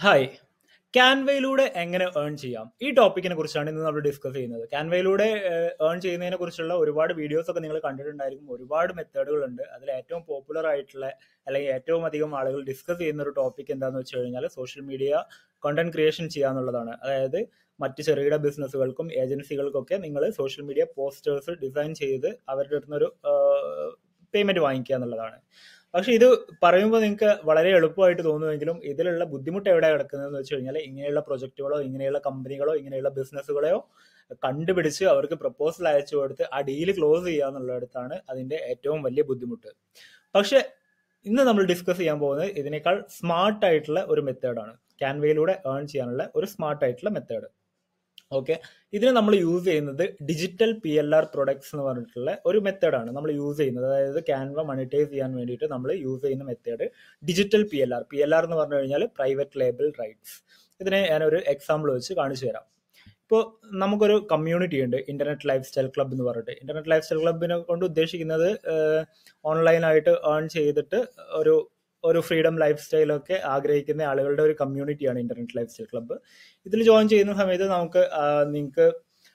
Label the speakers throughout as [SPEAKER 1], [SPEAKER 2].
[SPEAKER 1] hi ക്യാൻവയിലൂടെ എങ്ങനെ earn ചെയ്യാം ഈ ടോപ്പിക്കിനെ കുറിച്ചാണ് ഇന്ന് നമ്മൾ ഡിസ്കസ് ചെയ്യുന്നത് ക്യാൻവയിലൂടെ ഏൺ ചെയ്യുന്നതിനെ കുറിച്ചുള്ള ഒരുപാട് വീഡിയോസ് ഒക്കെ നിങ്ങൾ കണ്ടിട്ടുണ്ടായിരിക്കും ഒരുപാട് മെത്തേഡുകൾ ഉണ്ട് അതിൽ ഏറ്റവും പോപ്പുലർ ആയിട്ടുള്ള അല്ലെങ്കിൽ ഏറ്റവും അധികം ആളുകൾ ഡിസ്കസ് ചെയ്യുന്ന ഒരു ടോപ്പിക് എന്താണെന്ന് വെച്ച് കഴിഞ്ഞാൽ സോഷ്യൽ മീഡിയ കണ്ടന്റ് ക്രിയേഷൻ ചെയ്യാന്നുള്ളതാണ് അതായത് മറ്റ് ചെറുകിട ബിസിനസ്സുകൾക്കും ഏജൻസികൾക്കൊക്കെ നിങ്ങൾ സോഷ്യൽ മീഡിയ പോസ്റ്റേഴ്സ് ഡിസൈൻ ചെയ്ത് അവരുടെ അടുത്ത് ഒരു പേയ്മെന്റ് വാങ്ങിക്കുക എന്നുള്ളതാണ് പക്ഷെ ഇത് പറയുമ്പോൾ നിങ്ങൾക്ക് വളരെ എളുപ്പമായിട്ട് തോന്നുമെങ്കിലും ഇതിലുള്ള ബുദ്ധിമുട്ട് എവിടെ കിടക്കുന്നതെന്ന് വെച്ച് കഴിഞ്ഞാൽ ഇങ്ങനെയുള്ള പ്രൊജക്റ്റുകളോ ഇങ്ങനെയുള്ള കമ്പനികളോ ഇങ്ങനെയുള്ള ബിസിനസ്സുകളെയോ കണ്ടുപിടിച്ച് അവർക്ക് പ്രപ്പോസൽ അയച്ചു കൊടുത്ത് ആ ഡീല് ക്ലോസ് ചെയ്യുക എന്നുള്ളിടത്താണ് അതിന്റെ ഏറ്റവും വലിയ ബുദ്ധിമുട്ട് പക്ഷെ ഇന്ന് നമ്മൾ ഡിസ്കസ് ചെയ്യാൻ പോകുന്നത് ഇതിനേക്കാൾ സ്മാർട്ട് ആയിട്ടുള്ള ഒരു മെത്തേഡാണ് ക്യാൻവയിലൂടെ ഏൺ ചെയ്യാനുള്ള ഒരു സ്മാർട്ട് ആയിട്ടുള്ള മെത്തേഡ് ഓക്കെ ഇതിന് നമ്മൾ യൂസ് ചെയ്യുന്നത് digital P L R products എന്ന് പറഞ്ഞിട്ടുള്ള ഒരു മെത്തേഡാണ് നമ്മൾ യൂസ് ചെയ്യുന്നത് അതായത് ക്യാൻവ മണിറ്റൈസ് ചെയ്യാൻ വേണ്ടിയിട്ട് നമ്മൾ യൂസ് ചെയ്യുന്ന method digital P L R P L R എന്ന് പറഞ്ഞു കഴിഞ്ഞാൽ പ്രൈവറ്റ് ലേബിൾ റൈറ്റ്സ് ഇതിനെ ഞാനൊരു എക്സാമ്പിൾ വെച്ച് കാണിച്ചു തരാം ഇപ്പോൾ നമുക്കൊരു കമ്മ്യൂണിറ്റി ഉണ്ട് ഇന്റർനെറ്റ് ലൈഫ് സ്റ്റൈൽ ക്ലബ് എന്ന് പറഞ്ഞിട്ട് ഇന്റർനെറ്റ് ലൈഫ് സ്റ്റൈൽ ക്ലബിനെ കൊണ്ട് ഉദ്ദേശിക്കുന്നത് ഓൺലൈനായിട്ട് ഏൺ ചെയ്തിട്ട് ഒരു ഒരു ഫ്രീഡം ലൈഫ് സ്റ്റൈലൊക്കെ ആഗ്രഹിക്കുന്ന ആളുകളുടെ ഒരു കമ്മ്യൂണിറ്റിയാണ് ഇന്റർനെറ്റ് ലൈഫ് സ്റ്റൈൽ ക്ലബ്ബ് ഇതിൽ ജോയിൻ ചെയ്യുന്ന സമയത്ത് നമുക്ക് നിങ്ങൾക്ക്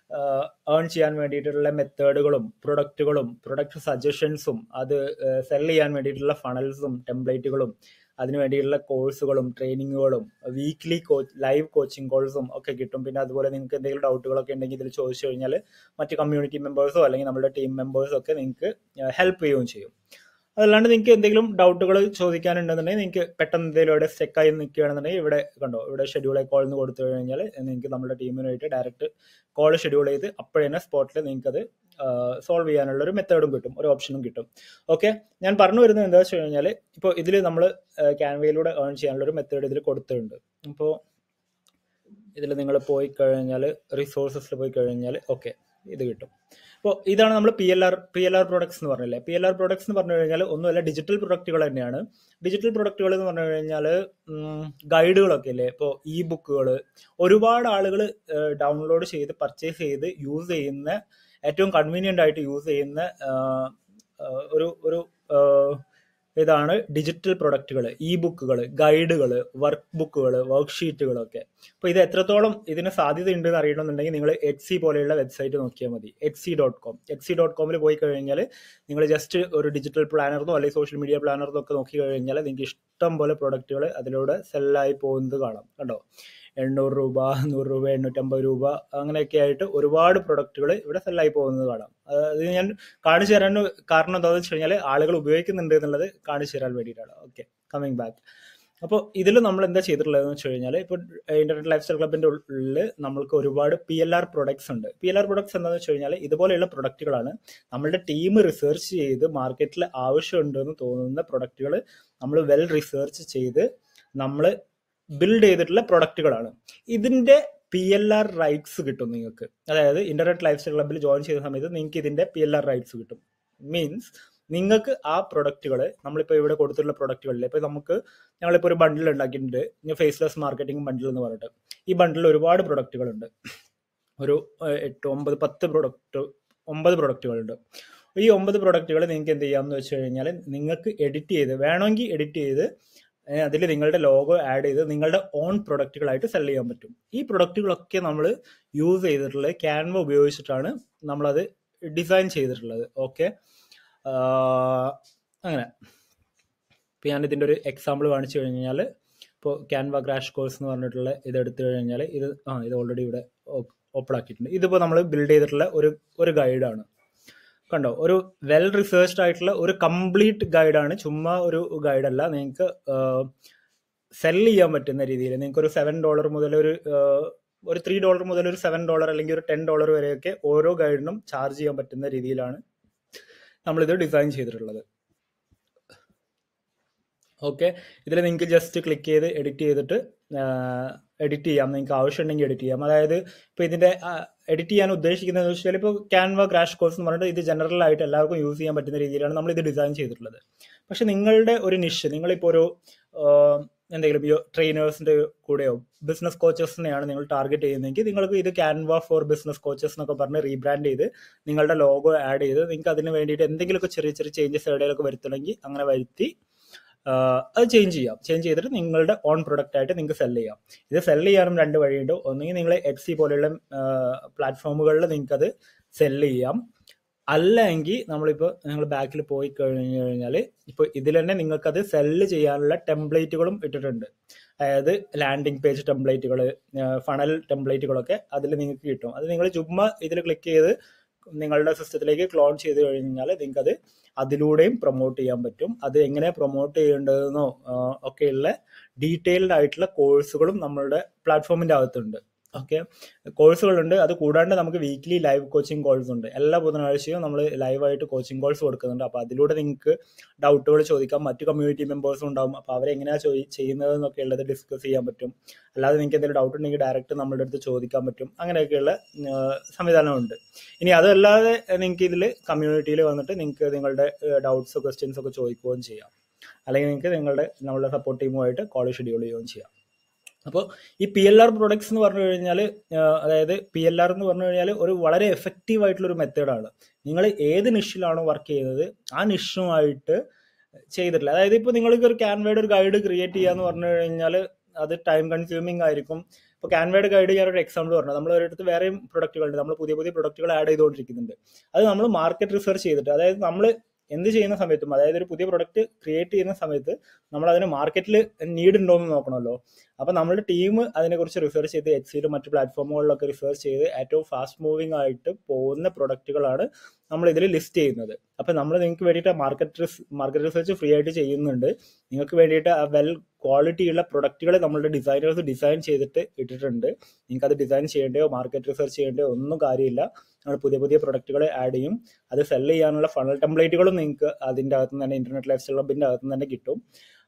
[SPEAKER 1] ഏൺ ചെയ്യാൻ വേണ്ടിയിട്ടുള്ള മെത്തേഡുകളും പ്രൊഡക്റ്റുകളും പ്രൊഡക്റ്റ് സജഷൻസും അത് സെൽ ചെയ്യാൻ വേണ്ടിയിട്ടുള്ള ഫണൽസും ടെംപ്ലേറ്റുകളും അതിന് വേണ്ടിയിട്ടുള്ള കോഴ്സുകളും ട്രെയിനിങ്ങുകളും വീക്ക്ലി കോച്ച് ലൈവ് കോച്ചിങ് കോഴ്സും ഒക്കെ കിട്ടും പിന്നെ അതുപോലെ നിങ്ങൾക്ക് എന്തെങ്കിലും ഡൗട്ടുകളൊക്കെ ഉണ്ടെങ്കിൽ ഇതിൽ ചോദിച്ചു കഴിഞ്ഞാൽ മറ്റ് കമ്മ്യൂണിറ്റി മെമ്പേഴ്സോ അല്ലെങ്കിൽ നമ്മുടെ ടീം മെമ്പേഴ്സോ ഒക്കെ നിങ്ങൾക്ക് ഹെൽപ്പ് ചെയ്യുകയും ചെയ്യും അതല്ലാണ്ട് നിങ്ങൾക്ക് എന്തെങ്കിലും ഡൗട്ടുകൾ ചോദിക്കാനുണ്ടെന്നുണ്ടെങ്കിൽ നിങ്ങൾക്ക് പെട്ടെന്ന് എന്തെങ്കിലും ഇവിടെ സ്റ്റെക്കായി നിൽക്കുകയാണെന്നുണ്ടെങ്കിൽ ഇവിടെ കണ്ടോ ഇവിടെ ഷെഡ്യൂൾ കോൾ എന്ന് കൊടുത്തു കഴിഞ്ഞാൽ നിങ്ങൾക്ക് നമ്മുടെ ടീമിനായിട്ട് ഡയറക്റ്റ് കോൾ ഷെഡ്യൂൾ ചെയ്ത് അപ്പോഴേ സ്പോട്ടിൽ നിങ്ങൾക്ക് അത് സോൾവ് ചെയ്യാനുള്ള ഒരു മെത്തേഡും കിട്ടും ഒരു ഓപ്ഷനും കിട്ടും ഓക്കെ ഞാൻ പറഞ്ഞു വരുന്നത് എന്താ വെച്ച് കഴിഞ്ഞാൽ ഇപ്പോൾ ഇതിൽ നമ്മൾ ക്യാൻവയിലൂടെ ഏൺ ചെയ്യാനുള്ള ഒരു മെത്തേഡ് ഇതിൽ കൊടുത്തിട്ടുണ്ട് അപ്പോൾ ഇതിൽ നിങ്ങൾ പോയി കഴിഞ്ഞാൽ റിസോഴ്സസിൽ പോയി കഴിഞ്ഞാൽ ഓക്കെ ഇത് കിട്ടും അപ്പോൾ ഇതാണ് നമ്മൾ P L R P L R products എന്ന് പറഞ്ഞില്ലേ പി എൽ ആർ പ്രൊഡക്ട്സ് എന്ന് പറഞ്ഞു കഴിഞ്ഞാൽ ഒന്നുമല്ല ഡിജിറ്റൽ പ്രൊഡക്റ്റുകൾ തന്നെയാണ് ഡിജിറ്റൽ പ്രൊഡക്റ്റുകൾ എന്ന് പറഞ്ഞു കഴിഞ്ഞാൽ ഗൈഡുകളൊക്കെ അല്ലേ ഇപ്പോൾ ഇ ബുക്കുകൾ ഒരുപാട് ആളുകൾ ഡൗൺലോഡ് ചെയ്ത് പർച്ചേസ് ചെയ്ത് യൂസ് ചെയ്യുന്ന ഏറ്റവും കൺവീനിയൻ്റ് ആയിട്ട് യൂസ് ചെയ്യുന്ന ഒരു ഒരു ഇതാണ് ഡിജിറ്റൽ പ്രൊഡക്റ്റുകൾ ഇ ബുക്കുകൾ ഗൈഡുകൾ വർക്ക് ബുക്കുകൾ വർക്ക് ഷീറ്റുകളൊക്കെ അപ്പോൾ ഇത് എത്രത്തോളം ഇതിന് സാധ്യത ഉണ്ടെന്ന് അറിയണമെന്നുണ്ടെങ്കിൽ നിങ്ങൾ എക്സി പോലെയുള്ള വെബ്സൈറ്റ് നോക്കിയാൽ മതി എക്സി ഡോട്ട് കോം എക്സി ഡോട്ട് കോമിൽ പോയി കഴിഞ്ഞാൽ നിങ്ങൾ ജസ്റ്റ് ഒരു ഡിജിറ്റൽ പ്ലാനർന്നോ അല്ലെങ്കിൽ സോഷ്യൽ മീഡിയ പ്ലാനർന്നോ ഒക്കെ നോക്കി കഴിഞ്ഞാൽ നിങ്ങൾക്ക് ഇഷ്ടം പോലെ പ്രൊഡക്റ്റുകൾ അതിലൂടെ സെല്ലായി പോകുന്നത് കാണാം കണ്ടോ എണ്ണൂറ് രൂപ നൂറ് രൂപ എണ്ണൂറ്റമ്പത് രൂപ അങ്ങനെയൊക്കെ ആയിട്ട് ഒരുപാട് പ്രൊഡക്റ്റുകൾ ഇവിടെ സെല്ലായി പോകുന്നത് കാണാം അത് ഞാൻ കാണിച്ചു തരാൻ കാരണം എന്താണെന്ന് വെച്ച് കഴിഞ്ഞാൽ ആളുകൾ ഉപയോഗിക്കുന്നുണ്ട് എന്നുള്ളത് കാണിച്ചു തരാൻ വേണ്ടിയിട്ടാണ് ഓക്കെ കമ്മിങ് ബാക്ക് അപ്പോൾ ഇതിൽ നമ്മൾ എന്താ ചെയ്തിട്ടുള്ളതെന്ന് വെച്ച് കഴിഞ്ഞാൽ ഇപ്പോൾ ഇന്റർനെറ്റ് ലൈഫ് സ്റ്റൈൽ ക്ലബിന്റെ ഉള്ളിൽ നമ്മൾക്ക് ഒരുപാട് പി എൽ ആർ പ്രൊഡക്ട്സ് ഉണ്ട് പി എൽ ആർ പ്രൊഡക്ട്സ് എന്താണെന്ന് വെച്ച് കഴിഞ്ഞാൽ ഇതുപോലെയുള്ള പ്രൊഡക്റ്റുകളാണ് നമ്മളുടെ ടീം റിസർച്ച് ചെയ്ത് മാർക്കറ്റിൽ ആവശ്യമുണ്ടെന്ന് തോന്നുന്ന പ്രൊഡക്റ്റുകൾ നമ്മൾ വെൽ റിസർച്ച് ചെയ്ത് നമ്മൾ ബിൽഡ് ചെയ്തിട്ടുള്ള പ്രൊഡക്റ്റുകളാണ് ഇതിന്റെ പി എൽ ആർ റൈറ്റ്സ് കിട്ടും നിങ്ങൾക്ക് അതായത് ഇന്റർനെറ്റ് ലൈഫ് സ്റ്റൈൽ ക്ലബിൽ ജോയിൻ ചെയ്യുന്ന സമയത്ത് നിങ്ങൾക്ക് ഇതിന്റെ പി എൽ ആർ റൈറ്റ്സ് കിട്ടും മീൻസ് നിങ്ങൾക്ക് ആ പ്രൊഡക്റ്റുകൾ നമ്മളിപ്പോൾ ഇവിടെ കൊടുത്തിട്ടുള്ള പ്രൊഡക്റ്റുകളിൽ ഇപ്പോൾ നമുക്ക് ഞങ്ങളിപ്പോൾ ഒരു ബണ്ടിൽ ഉണ്ടാക്കിയിട്ടുണ്ട് ഫേസ്ലെസ് മാർക്കറ്റിംഗ് ബണ്ടിൽ എന്ന് പറഞ്ഞിട്ട് ഈ ബണ്ടിൽ ഒരുപാട് പ്രൊഡക്റ്റുകളുണ്ട് ഒരു എട്ട് ഒമ്പത് പത്ത് പ്രൊഡക്റ്റ് ഒമ്പത് പ്രൊഡക്റ്റുകളുണ്ട് ഈ ഒമ്പത് പ്രൊഡക്റ്റുകൾ നിങ്ങൾക്ക് എന്ത് ചെയ്യാമെന്ന് വെച്ച് കഴിഞ്ഞാൽ നിങ്ങൾക്ക് എഡിറ്റ് ചെയ്ത് വേണമെങ്കിൽ എഡിറ്റ് ചെയ്ത് അതിൽ നിങ്ങളുടെ ലോഗോ ആഡ് ചെയ്ത് നിങ്ങളുടെ ഓൺ പ്രൊഡക്റ്റുകളായിട്ട് സെൽ ചെയ്യാൻ പറ്റും ഈ പ്രൊഡക്റ്റുകളൊക്കെ നമ്മൾ യൂസ് ചെയ്തിട്ടുള്ളത് ക്യാൻവ ഉപയോഗിച്ചിട്ടാണ് നമ്മളത് ഡിസൈൻ ചെയ്തിട്ടുള്ളത് ഓക്കെ അങ്ങനെ ഇപ്പോൾ ഞാൻ ഇതിൻ്റെ ഒരു എക്സാമ്പിൾ കാണിച്ചു കഴിഞ്ഞാൽ ഇപ്പോൾ ക്യാൻവ ക്രാഷ് കോഴ്സ് എന്ന് പറഞ്ഞിട്ടുള്ള ഇത് എടുത്തു കഴിഞ്ഞാൽ ഇത് ആ ഇത് ഓൾറെഡി ഇവിടെ ഓപ്പൺ ആക്കിയിട്ടുണ്ട് ഇതിപ്പോൾ നമ്മൾ ബിൽഡ് ചെയ്തിട്ടുള്ള ഒരു ഒരു ഗൈഡാണ് കണ്ടോ ഒരു വെൽ റിസേർച്ച്ഡ് ആയിട്ടുള്ള ഒരു കംപ്ലീറ്റ് ഗൈഡാണ് ചുമ്മാ ഒരു ഗൈഡല്ല നിങ്ങൾക്ക് സെൽ ചെയ്യാൻ പറ്റുന്ന രീതിയിൽ നിങ്ങൾക്ക് ഒരു സെവൻ ഡോളർ മുതൽ ഒരു ഒരു ത്രീ ഡോളർ മുതൽ ഒരു സെവൻ ഡോളർ അല്ലെങ്കിൽ ഒരു ടെൻ ഡോളർ വരെയൊക്കെ ഓരോ ഗൈഡിനും ചാർജ് ചെയ്യാൻ പറ്റുന്ന രീതിയിലാണ് നമ്മളിത് ഡിസൈൻ ചെയ്തിട്ടുള്ളത് ഓക്കെ ഇതിൽ നിങ്ങൾക്ക് ജസ്റ്റ് ക്ലിക്ക് ചെയ്ത് എഡിറ്റ് ചെയ്തിട്ട് എഡിറ്റ് ചെയ്യാം നിങ്ങൾക്ക് ആവശ്യമുണ്ടെങ്കിൽ എഡിറ്റ് ചെയ്യാം അതായത് ഇപ്പോൾ ഇതിൻ്റെ എഡിറ്റ് ചെയ്യാൻ ഉദ്ദേശിക്കുന്നത് വെച്ചാൽ ഇപ്പോൾ ക്യാൻവ ക്രാഷ് കോഴ്സ് എന്ന് പറഞ്ഞിട്ട് ഇത് ജനറൽ ആയിട്ട് എല്ലാവർക്കും യൂസ് ചെയ്യാൻ പറ്റുന്ന രീതിയിലാണ് നമ്മൾ ഇത് ഡിസൈൻ ചെയ്തിട്ടുള്ളത് പക്ഷെ നിങ്ങളുടെ ഒരു നിഷ് നിങ്ങളിപ്പോൾ ഒരു എന്തെങ്കിലും ഈ ട്രെയിനേഴ്സിന്റെ കൂടെയോ ബിസിനസ് കോച്ചസിനെയാണ് നിങ്ങൾ ടാർഗറ്റ് ചെയ്യുന്നതെങ്കിൽ നിങ്ങൾക്ക് ഇത് ക്യാൻവ ഫോർ ബിസിനസ് കോച്ചസ് എന്നൊക്കെ പറഞ്ഞ് റീബ്രാൻഡ് ചെയ്ത് നിങ്ങളുടെ ലോഗോ ആഡ് ചെയ്ത് നിങ്ങൾക്ക് അതിന് വേണ്ടിയിട്ട് എന്തെങ്കിലുമൊക്കെ ചെറിയ ചെറിയ ചേഞ്ചസ് എവിടെയൊക്കെ വരുത്തണമെങ്കിൽ അങ്ങനെ വരുത്തി അത് ചേഞ്ച് ചെയ്യാം ചേഞ്ച് ചെയ്തിട്ട് നിങ്ങളുടെ ഓൺ പ്രൊഡക്റ്റ് ആയിട്ട് നിങ്ങൾക്ക് സെല് ചെയ്യാം ഇത് സെല് ചെയ്യാനും രണ്ട് വഴിയുണ്ട് ഒന്നുകിൽ നിങ്ങൾ എക്സി പോലെയുള്ള പ്ലാറ്റ്ഫോമുകളിൽ നിങ്ങൾക്ക് അത് സെല് ചെയ്യാം അല്ലെങ്കിൽ നമ്മളിപ്പോൾ നിങ്ങൾ ബാക്കിൽ പോയി കഴിഞ്ഞു കഴിഞ്ഞാൽ ഇപ്പോൾ ഇതിൽ തന്നെ നിങ്ങൾക്കത് സെല്ല് ചെയ്യാനുള്ള ടെംപ്ലേറ്റുകളും ഇട്ടിട്ടുണ്ട് അതായത് ലാൻഡിംഗ് പേജ് ടെംപ്ലേറ്റുകൾ ഫണൽ ടെംപ്ലേറ്റുകളൊക്കെ അതിൽ നിങ്ങൾക്ക് കിട്ടും അത് നിങ്ങൾ ചുമ്മാ ഇതിൽ ക്ലിക്ക് ചെയ്ത് നിങ്ങളുടെ സിസ്റ്റത്തിലേക്ക് ക്ലോൺ ചെയ്ത് കഴിഞ്ഞാൽ നിങ്ങൾക്കത് അതിലൂടെയും പ്രൊമോട്ട് ചെയ്യാൻ പറ്റും അത് എങ്ങനെ പ്രൊമോട്ട് ചെയ്യേണ്ടതെന്നോ ഒക്കെയുള്ള ഡീറ്റെയിൽഡ് ആയിട്ടുള്ള കോഴ്സുകളും നമ്മളുടെ പ്ലാറ്റ്ഫോമിൻ്റെ അകത്തുണ്ട് ഓക്കെ കോഴ്സുകളുണ്ട് അത് കൂടാണ്ട് നമുക്ക് വീക്ക്ലി ലൈവ് കോച്ചിങ് കോഴ്സ് ഉണ്ട് എല്ലാ ബുധനാഴ്ചയും നമ്മൾ ലൈവായിട്ട് കോച്ചിങ് കോഴ്സ് കൊടുക്കുന്നുണ്ട് അപ്പോൾ അതിലൂടെ നിങ്ങൾക്ക് ഡൗട്ടുകൾ ചോദിക്കാം മറ്റു കമ്മ്യൂണിറ്റി മെമ്പേഴ്സും ഉണ്ടാവും അപ്പോൾ അവരെങ്ങനെയാണ് ചോദി ചെയ്യുന്നതെന്നൊക്കെ ഉള്ളത് ഡിസ്കസ് ചെയ്യാൻ പറ്റും അല്ലാതെ നിങ്ങൾക്ക് എന്തെങ്കിലും ഡൗട്ട് ഉണ്ടെങ്കിൽ ഡയറക്റ്റ് നമ്മളുടെ അടുത്ത് ചോദിക്കാൻ പറ്റും അങ്ങനെയൊക്കെയുള്ള സംവിധാനമുണ്ട് ഇനി അതല്ലാതെ നിങ്ങൾക്ക് ഇതിൽ കമ്മ്യൂണിറ്റിയിൽ വന്നിട്ട് നിങ്ങൾക്ക് നിങ്ങളുടെ ഡൗട്ട്സ് ക്വസ്റ്റ്യൻസ് ഒക്കെ ചോദിക്കുകയും ചെയ്യാം അല്ലെങ്കിൽ നിങ്ങൾക്ക് നിങ്ങളുടെ നമ്മളുടെ സപ്പോർട്ട് ടീമുമായിട്ട് കോൾ ഷെഡ്യൂൾ ചെയ്യുകയും ചെയ്യാം അപ്പോൾ ഈ പി എൽ ആർ പ്രൊഡക്ട്സ് എന്ന് പറഞ്ഞു കഴിഞ്ഞാൽ അതായത് പി എൽ ആർ എന്ന് പറഞ്ഞു കഴിഞ്ഞാൽ ഒരു വളരെ എഫക്റ്റീവ് ആയിട്ടുള്ള ഒരു മെത്തേഡാണ് നിങ്ങൾ ഏത് നിഷിലാണോ വർക്ക് ചെയ്യുന്നത് ആ നിഷുമായിട്ട് ചെയ്തിട്ടില്ല അതായത് ഇപ്പോൾ നിങ്ങൾക്ക് ഒരു ക്യാൻവയുടെ ഒരു ഗൈഡ് ക്രിയേറ്റ് ചെയ്യാന്ന് പറഞ്ഞു കഴിഞ്ഞാൽ അത് ടൈം കൺസ്യൂമിങ് ആയിരിക്കും ഇപ്പോൾ ക്യാൻവയുടെ ഗൈഡ് ഞാൻ ഒരു എക്സാമ്പിൾ പറഞ്ഞു നമ്മൾ ഒരിടത്ത് വേറെയും പ്രൊഡക്റ്റുകളുണ്ട് നമ്മൾ പുതിയ പുതിയ പ്രൊഡക്റ്റുകൾ ആഡ് ചെയ്തുകൊണ്ടിരിക്കുന്നുണ്ട് അത് നമ്മൾ മാർക്കറ്റ് റിസർച്ച് ചെയ്തിട്ട് അതായത് നമ്മൾ എന്ത് ചെയ്യുന്ന സമയത്തും അതായത് ഒരു പുതിയ പ്രൊഡക്റ്റ് ക്രിയേറ്റ് ചെയ്യുന്ന സമയത്ത് നമ്മൾ അതിന് മാർക്കറ്റിൽ നീഡ് ഉണ്ടോ എന്ന് നോക്കണമല്ലോ അപ്പോൾ നമ്മുടെ ടീം അതിനെക്കുറിച്ച് റിസർച്ച് ചെയ്ത് എക്സിലും മറ്റു പ്ലാറ്റ്ഫോമുകളിലൊക്കെ റിസർച്ച് ചെയ്ത് ഏറ്റവും ഫാസ്റ്റ് മൂവിങ് ആയിട്ട് പോകുന്ന പ്രൊഡക്റ്റുകളാണ് നമ്മൾ ഇതിൽ ലിസ്റ്റ് ചെയ്യുന്നത് അപ്പോൾ നമ്മൾ നിങ്ങൾക്ക് വേണ്ടിയിട്ട് മാർക്കറ്റ് മാർക്കറ്റ് റിസർച്ച് ഫ്രീ ആയിട്ട് ചെയ്യുന്നുണ്ട് നിങ്ങൾക്ക് വേണ്ടിയിട്ട് ആ വെൽ ക്വാളിറ്റി ഉള്ള പ്രൊഡക്റ്റുകൾ നമ്മളുടെ ഡിസൈനേഴ്സ് ഡിസൈൻ ചെയ്തിട്ട് ഇട്ടിട്ടുണ്ട് നിങ്ങൾക്ക് അത് ഡിസൈൻ ചെയ്യേണ്ടയോ മാർക്കറ്റ് റിസർച്ച് ചെയ്യേണ്ടയോ ഒന്നും കാര്യമില്ല നമ്മൾ പുതിയ പുതിയ പ്രൊഡക്റ്റുകൾ ആഡ് ചെയ്യും അത് സെല് ചെയ്യാനുള്ള ഫണൽ ടെംപ്ലേറ്റുകളും നിങ്ങൾക്ക് അതിൻ്റെ അകത്ത് നിന്ന് തന്നെ ഇന്റർനെറ്റ് ലൈഫ് സ്റ്റൈൽ ഹബിൻ്റെ അകത്ത് നിന്ന് തന്നെ കിട്ടും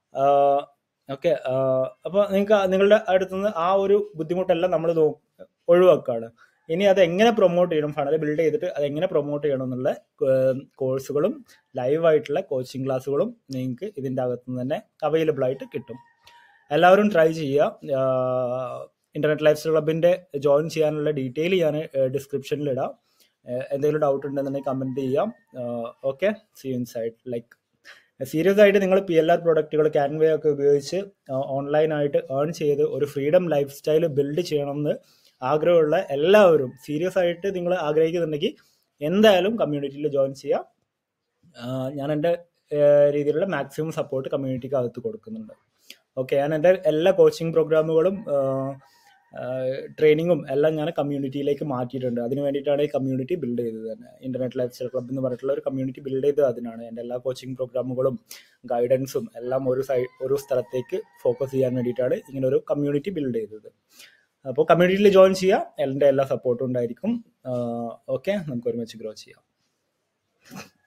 [SPEAKER 1] ഓക്കെ അപ്പോൾ നിങ്ങൾക്ക് നിങ്ങളുടെ അടുത്തുനിന്ന് ആ ഒരു ബുദ്ധിമുട്ടെല്ലാം നമ്മൾ ഒഴിവാക്കുകയാണ് ഇനി അത് എങ്ങനെ പ്രൊമോട്ട് ചെയ്യണം ഫണൽ ബിൽഡ് ചെയ്തിട്ട് അത് എങ്ങനെ പ്രൊമോട്ട് ചെയ്യണം എന്നുള്ള കോഴ്സുകളും ലൈവായിട്ടുള്ള കോച്ചിങ് ക്ലാസ്സുകളും നിങ്ങൾക്ക് ഇതിൻ്റെ അകത്ത് നിന്ന് തന്നെ അവൈലബിൾ ആയിട്ട് കിട്ടും എല്ലാവരും ട്രൈ ചെയ്യുക ഇന്റർനെറ്റ് ലൈഫ് സ്റ്റൈൽ ക്ലബിൻ്റെ ജോയിൻ ചെയ്യാനുള്ള ഡീറ്റെയിൽ ഞാൻ ഡിസ്ക്രിപ്ഷനിൽ ഇടാം എന്തെങ്കിലും ഡൗട്ട് ഉണ്ടെന്നുണ്ടെങ്കിൽ കമൻറ്റ് ചെയ്യാം okay see inside like serious ആയിട്ട് നിങ്ങൾ പി എൽ ആർ പ്രൊഡക്റ്റുകൾ ക്യാൻവേ ഒക്കെ ഉപയോഗിച്ച് ഓൺലൈനായിട്ട് ഏൺ ചെയ്ത് ഒരു ഫ്രീഡം ലൈഫ് സ്റ്റൈൽ ബിൽഡ് ചെയ്യണമെന്ന് ആഗ്രഹമുള്ള എല്ലാവരും സീരിയസ് ആയിട്ട് നിങ്ങൾ ആഗ്രഹിക്കുന്നുണ്ടെങ്കിൽ എന്തായാലും കമ്മ്യൂണിറ്റിയിൽ ജോയിൻ ചെയ്യാം ഞാൻ എൻ്റെ രീതിയിലുള്ള മാക്സിമം സപ്പോർട്ട് കമ്മ്യൂണിറ്റിക്ക് അകത്ത് കൊടുക്കുന്നുണ്ട് ഓക്കെ ഞാൻ എൻ്റെ എല്ലാ കോച്ചിങ് പ്രോഗ്രാമുകളും ട്രെയിനിങ്ങും എല്ലാം ഞാൻ കമ്മ്യൂണിറ്റിയിലേക്ക് മാറ്റിയിട്ടുണ്ട് അതിന് വേണ്ടിയിട്ടാണ് ഈ കമ്മ്യൂണിറ്റി ബിൽഡ് ചെയ്തത് തന്നെ ഇന്റർനെറ്റ് ലൈഫ് സ്റ്റൈൽ ക്ലബ് എന്ന് പറഞ്ഞിട്ടുള്ള ഒരു കമ്മ്യൂണിറ്റി ബിൽഡ് ചെയ്തത് അതിനാണ് എൻ്റെ എല്ലാ കോച്ചിങ് പ്രോഗ്രാമുകളും ഗൈഡൻസും എല്ലാം ഒരു സൈ ഒരു സ്ഥലത്തേക്ക് ഫോക്കസ് ചെയ്യാൻ വേണ്ടിയിട്ടാണ് ഇങ്ങനെ ഒരു കമ്മ്യൂണിറ്റി ബിൽഡ് ചെയ്തത് അപ്പോൾ കമ്മ്യൂണിറ്റിയിൽ ജോയിൻ ചെയ്യാം എൻ്റെ എല്ലാ സപ്പോർട്ടും ഉണ്ടായിരിക്കും ഓക്കെ നമുക്ക് ഒരുമിച്ച് ഗ്രോ ചെയ്യാം